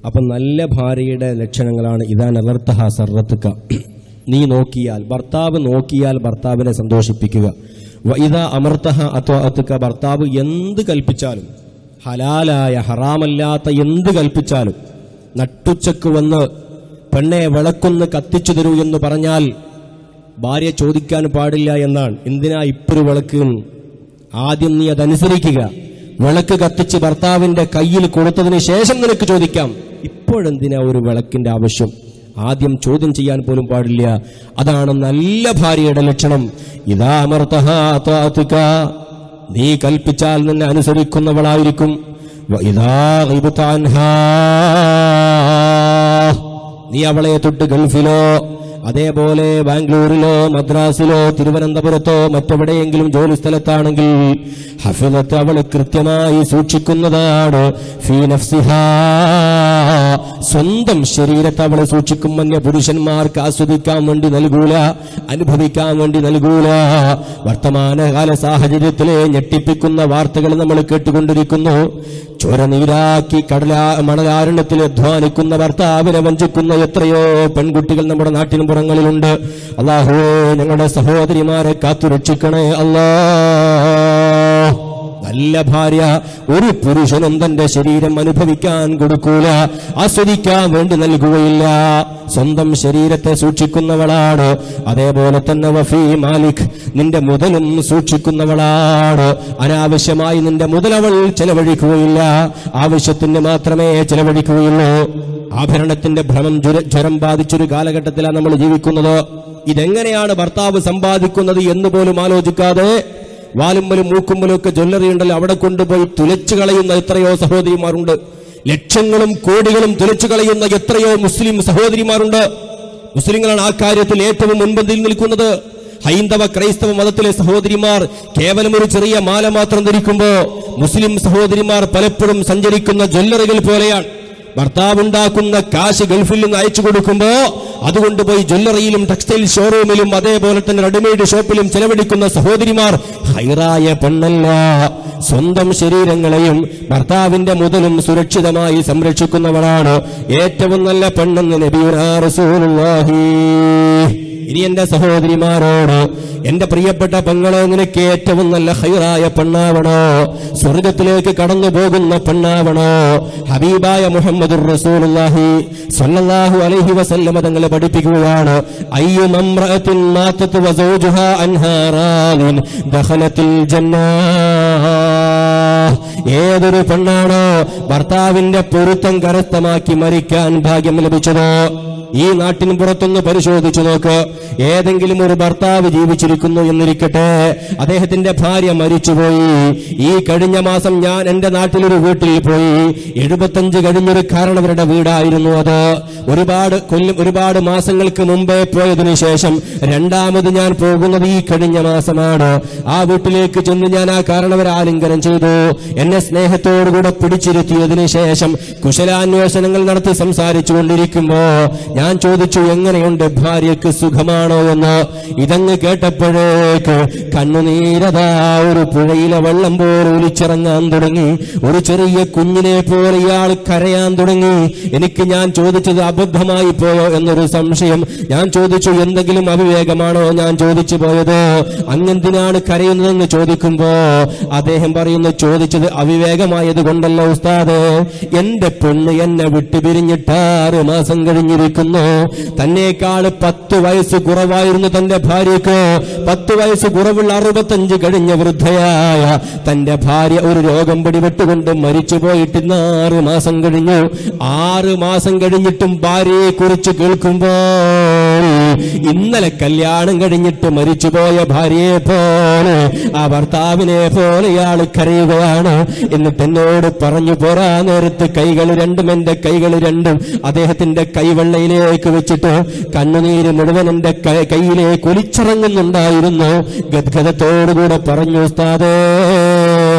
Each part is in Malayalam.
അപ്പം നല്ല ഭാര്യയുടെ ലക്ഷണങ്ങളാണ് ഇതാ നഗർത്തഹ സർറത്തുക്ക നീ നോക്കിയാൽ ഭർത്താവ് നോക്കിയാൽ ഭർത്താവിനെ സന്തോഷിപ്പിക്കുക വ ഇതാ അമർത്തഹ അത്വഅത്തുക്ക ഭർത്താവ് എന്ത് കൽപ്പിച്ചാലും ഹലാലായ ഹറാമല്ലാത്ത എന്ത് കൽപ്പിച്ചാലും നട്ടുച്ചക്ക് വന്ന് പെണ്ണെ വിളക്കൊന്ന് കത്തിച്ചു തരൂ എന്ന് പറഞ്ഞാൽ ഭാര്യ ചോദിക്കാൻ പാടില്ല എന്നാണ് എന്തിനാ ഇപ്പൊരു വിളക്ക് ആദ്യം നീ അതനുസരിക്കുക വിളക്ക് കത്തിച്ച് ഭർത്താവിന്റെ കയ്യിൽ കൊടുത്തതിന് ശേഷം നിനക്ക് ചോദിക്കാം ഇപ്പോഴെന്തിനാ ഒരു വിളക്കിന്റെ ആവശ്യം ആദ്യം ചോദ്യം ചെയ്യാൻ പോലും പാടില്ല അതാണ് നല്ല ഭാര്യയുടെ ലക്ഷണം ഇതാ അമർത്തഹ അത്വാഅത്തുക. നീ കൽപ്പിച്ചാൽ നിന്നെ അനുസരിക്കുന്നവളായിരിക്കും വ ഇദാ ഗിബ്ത അൻഹാ. നീ അവളെ തൊട്ട് ഗൾഫിലോ അതേപോലെ ബാംഗ്ലൂരിലോ മദ്രാസിലോ തിരുവനന്തപുരത്തോ മറ്റെവിടെയെങ്കിലും ജോലി സ്ഥലത്താണെങ്കിൽ ഹഫിലത്ത് അവൾ കൃത്യമായി സൂക്ഷിക്കുന്നതാണ് ഫീ നഫ്സിഹാ. സ്വന്തം ശരീരത്തെ അവൾ സൂക്ഷിക്കും അന്യ പുരുഷന്മാർക്ക് ആസ്വദിക്കാൻ വേണ്ടി നൽകൂല അനുഭവിക്കാൻ വേണ്ടി നൽകൂല വർത്തമാനകാല സാഹചര്യത്തിലെ ഞെട്ടിപ്പിക്കുന്ന വാർത്തകൾ നമ്മൾ കേട്ടുകൊണ്ടിരിക്കുന്നു ചോരനീരാക്കി കടലാ മണലാരണ്യത്തിൽ അധ്വാനിക്കുന്ന ഭർത്താവിനെ വഞ്ചിക്കുന്ന എത്രയോ പെൺകുട്ടികൾ നമ്മുടെ നാട്ടിനും പുറങ്ങളിലുണ്ട് അള്ളാഹുവേ ഞങ്ങളുടെ സഹോദരിമാരെ കാത്തുരക്ഷിക്കണേ അല്ലാ നല്ല ഭാര്യ ഒരു പുരുഷനും തന്റെ ശരീരം അനുഭവിക്കാൻ കൊടുക്കൂല ആസ്വദിക്കാൻ വേണ്ടി നൽകുകയില്ല സ്വന്തം ശരീരത്തെ സൂക്ഷിക്കുന്നവളാണ് അതേപോലെ തന്നെ വഫി മാലിക് നിന്റെ മുതലും സൂക്ഷിക്കുന്നവളാണ് അനാവശ്യമായി നിന്റെ മുതലവൾ ചെലവഴിക്കുകയില്ല ആവശ്യത്തിന് മാത്രമേ ചെലവഴിക്കുകയുള്ളൂ ആഭരണത്തിന്റെ ഭ്രമം ജ്വര- ജ്വരം ബാധിച്ചൊരു കാലഘട്ടത്തിലാണ് നമ്മൾ ജീവിക്കുന്നത് ഇതെങ്ങനെയാണ് ഭർത്താവ് സമ്പാദിക്കുന്നത് എന്ന് പോലും ആലോചിക്കാതെ വാലുമ്പലും മൂക്കുമ്പലും ഒക്കെ ജ്വല്ലറി ഉണ്ടല്ലോ അവിടെ കൊണ്ടുപോയി തുലച്ചു കളയുന്ന എത്രയോ സഹോദരിമാരുണ്ട് ലക്ഷങ്ങളും കോടികളും തുലച്ചു കളയുന്ന എത്രയോ മുസ്ലിം സഹോദരിമാരുണ്ട് മുസ്ലിങ്ങളാണ് ആ കാര്യത്തിൽ ഏറ്റവും മുൻപന്തിയിൽ നിൽക്കുന്നത് ഹൈന്ദവ ക്രൈസ്തവ മതത്തിലെ സഹോദരിമാർ കേവലം ഒരു ചെറിയ മാല മാത്രം ധരിക്കുമ്പോ മുസ്ലിം സഹോദരിമാർ പലപ്പോഴും സഞ്ചരിക്കുന്ന ജ്വല്ലറികൾ പോലെയാണ് ഭർത്താവ് ഉണ്ടാക്കുന്ന കാശ് ഗൾഫിൽ നിന്ന് അയച്ചു കൊടുക്കുമ്പോ അതുകൊണ്ട് പോയി ജ്വല്ലറിയിലും ടെക്സ്റ്റൈൽ ഷോറൂമിലും അതേപോലെ തന്നെ റെഡിമെയ്ഡ് ഷോപ്പിലും ചെലവഴിക്കുന്ന സഹോദരിമാർ ഹൈറായ പെണ്ണല്ല സ്വന്തം ശരീരങ്ങളെയും ഭർത്താവിന്റെ മുതലും സുരക്ഷിതമായി സംരക്ഷിക്കുന്നവളാണ് ഏറ്റവും നല്ല പെണ്ണെന്ന് നബിയുനാ റസൂലുള്ളാഹി ഇനി എന്റെ സഹോദരിമാരോട് എന്റെ പ്രിയപ്പെട്ട പെങ്ങളെ നിനക്ക് ഏറ്റവും നല്ല ഹൈറായ പെണ്ണാവണോ സ്വർഗത്തിലേക്ക് കടന്നു പോകുന്ന പെണ്ണാവണോ ഹബീബായ മുഹമ്മദ് റസൂലുള്ളാഹി സ്വല്ലല്ലാഹു അലൈഹി വസല്ലമ തങ്ങളെ പഠിപ്പിക്കുകയാണ് അയ്യു മംറഅത്തിൻ മാതത് വസൗജുഹാ അൻഹാ റാദിൻ ദഖലത്തിൽ ജന്നാ ഏതൊരു പെണ്ണാണോ ഭർത്താവിന്റെ പൊരുത്തം കരസ്ഥമാക്കി മരിക്കാൻ ഭാഗ്യം ലഭിച്ചതോ ഈ നാട്ടിന് പുറത്തൊന്ന് പരിശോധിച്ചു നോക്ക് ഏതെങ്കിലും ഒരു ഭർത്താവ് ജീവിച്ചിരിക്കുന്നു എന്നിരിക്കട്ടെ അദ്ദേഹത്തിന്റെ ഭാര്യ മരിച്ചുപോയി ഈ കഴിഞ്ഞ മാസം ഞാൻ എന്റെ നാട്ടിലൊരു വീട്ടിൽ പോയി എഴുപത്തഞ്ച് കഴിഞ്ഞൊരു കാരണവരുടെ വീടായിരുന്നു അത് ഒരുപാട് കൊല്ലം ഒരുപാട് മാസങ്ങൾക്ക് മുമ്പേ പോയതിനു ശേഷം രണ്ടാമത് ഞാൻ പോകുന്നത് ഈ കഴിഞ്ഞ മാസമാണ് ആ വീട്ടിലേക്ക് ചെന്ന് ഞാൻ ആ കാരണവരെ ആലിംഗനം ചെയ്തു എന്നെ സ്നേഹത്തോടുകൂടെ പിടിച്ചിരുത്തിയതിനു ശേഷം കുശലാന്വേഷണങ്ങൾ നടത്തി സംസാരിച്ചു കൊണ്ടിരിക്കുമ്പോ ഞാൻ ചോദിച്ചു എങ്ങനെയുണ്ട് ഭാര്യയ്ക്ക് സുഖമാണോ എന്ന് ഇതങ്ങ് കേട്ടപ്പോഴേക്ക് കണ്ണുനീരതാ ഒരു പുഴയിലെ വെള്ളം പോലെ ഒലിച്ചിറങ്ങാൻ തുടങ്ങി ഒരു ചെറിയ കുഞ്ഞിനെ പോലെ ഇയാൾ കരയാൻ തുടങ്ങി എനിക്ക് ഞാൻ ചോദിച്ചത് അബദ്ധമായി പോയോ എന്നൊരു സംശയം ഞാൻ ചോദിച്ചു എന്തെങ്കിലും അവിവേകമാണോ ഞാൻ ചോദിച്ചു പോയത് അങ്ങെന്തിനാണ് കരയുന്നതെന്ന് ചോദിക്കുമ്പോ അദ്ദേഹം പറയുന്നു ചോദിച്ചത് അവിവേകമായത് കൊണ്ടല്ല ഉസ്താദ് എന്റെ പെണ്ണ് എന്നെ വിട്ടു പിരിഞ്ഞിട്ട് ആറ് മാസം കഴിഞ്ഞിരിക്കുന്നു തന്നേക്കാൾ പത്ത് വയസ്സ് കുറവായിരുന്നു തന്റെ ഭാര്യക്ക് പത്ത് വയസ്സ് കുറവുള്ള അറുപത്തഞ്ച് കഴിഞ്ഞ വൃദ്ധയായ തന്റെ ഭാര്യ ഒരു രോഗം പിടിപെട്ടുകൊണ്ട് മരിച്ചു പോയിട്ട് ഇന്ന് ആറ് മാസം കഴിഞ്ഞു ആറ് മാസം കഴിഞ്ഞിട്ടും ഭാര്യയെ കുറിച്ച് കേൾക്കുമ്പോൾ ഇന്നലെ കല്യാണം കഴിഞ്ഞിട്ട് മരിച്ചുപോയ ഭാര്യയെ പോലെ ആ ഭർത്താവിനെ പോലെ ഇയാൾ കരയുകയാണ് എന്നിട്ട് എന്നോട് പറഞ്ഞു പോരാ നേരത്ത് കൈകൾ രണ്ടും എന്റെ കൈകൾ രണ്ടും അദ്ദേഹത്തിന്റെ കൈവെള്ളയിലേക്ക് വെച്ചിട്ട് കണ്ണുനീര് മുഴുവൻ എന്റെ ക- കൈയിലേക്ക് ഒലിച്ചിറങ്ങുന്നുണ്ടായിരുന്നു ഗദ്ഗതത്തോടുകൂടെ പറഞ്ഞു ഉസ്താദേ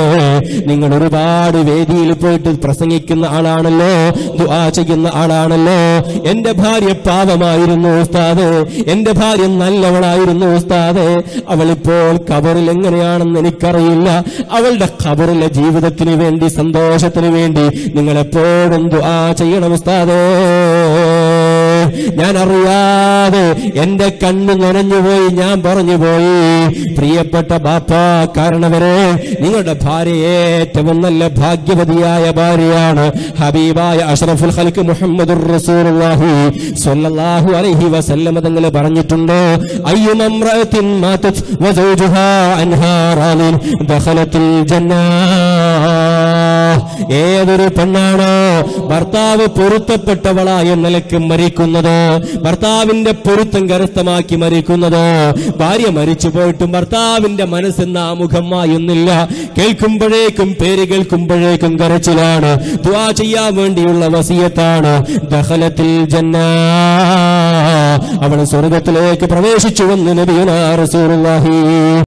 നിങ്ങൾ ഒരുപാട് വേദിയിൽ പോയിട്ട് പ്രസംഗിക്കുന്ന ആളാണല്ലോ ദുആ ചെയ്യുന്ന ആളാണല്ലോ എന്റെ ഭാര്യ പാവമായിരുന്നു ഉസ്താദ് എന്റെ ഭാര്യ നല്ലവളായിരുന്നു ഉസ്താദ് അവളിപ്പോൾ ഖബറിൽ എങ്ങനെയാണെന്ന് എനിക്കറിയില്ല അവളുടെ ഖബറിലെ ജീവിതത്തിന് വേണ്ടി സന്തോഷത്തിന് വേണ്ടി നിങ്ങൾ എപ്പോഴും ദുആ ചെയ്യണം ഉസ്താദേ ഞാൻ അറിയാതെ എന്റെ കണ്ണ് നനഞ്ഞുപോയി ഞാൻ പറഞ്ഞു പോയി പ്രിയപ്പെട്ട ബാപ്പ കാരണവരെ നിങ്ങളുടെ ഭാര്യ ഏറ്റവും നല്ല ഭാഗ്യവതിയായ ഭാര്യയാണ് ഹബീബായ അഷ്റഫുൽ ഖൽക്ക് മുഹമ്മദുർ റസൂലുള്ളാഹി സ്വല്ലല്ലാഹു അലൈഹി വസല്ലമ തങ്ങൾ പറഞ്ഞിട്ടുണ്ട് അയ്യുമംറഅത്തിൻ മാതത് വസൗജുഹാ അൻഹാ റാലിൻ ദഖലത്തുൽ ജന്നാ ഏതൊരു പെണ്ണാണോ ഭർത്താവ് പൊരുത്തപ്പെട്ടവളായ നിലക്ക് മരിക്കുന്നത് ഭർത്താവിന്റെ പൊരുത്തം കരസ്ഥമാക്കി മരിക്കുന്നത് ഭാര്യ മരിച്ചു പോയിട്ടും ഭർത്താവിന്റെ മനസ്സെന്ന ആമുഖമായൊന്നില്ല കേൾക്കുമ്പോഴേക്കും പേര് കേൾക്കുമ്പോഴേക്കും കരച്ചിലാണ് ദുആ ചെയ്യാൻ വേണ്ടിയുള്ള വസിയത്താണ് ദഹലത്തിൽ ജന്ന അവൾ സ്വർഗത്തിലേക്ക് പ്രവേശിച്ചുവെന്ന് നബിയുനാ റസൂലുള്ളാഹി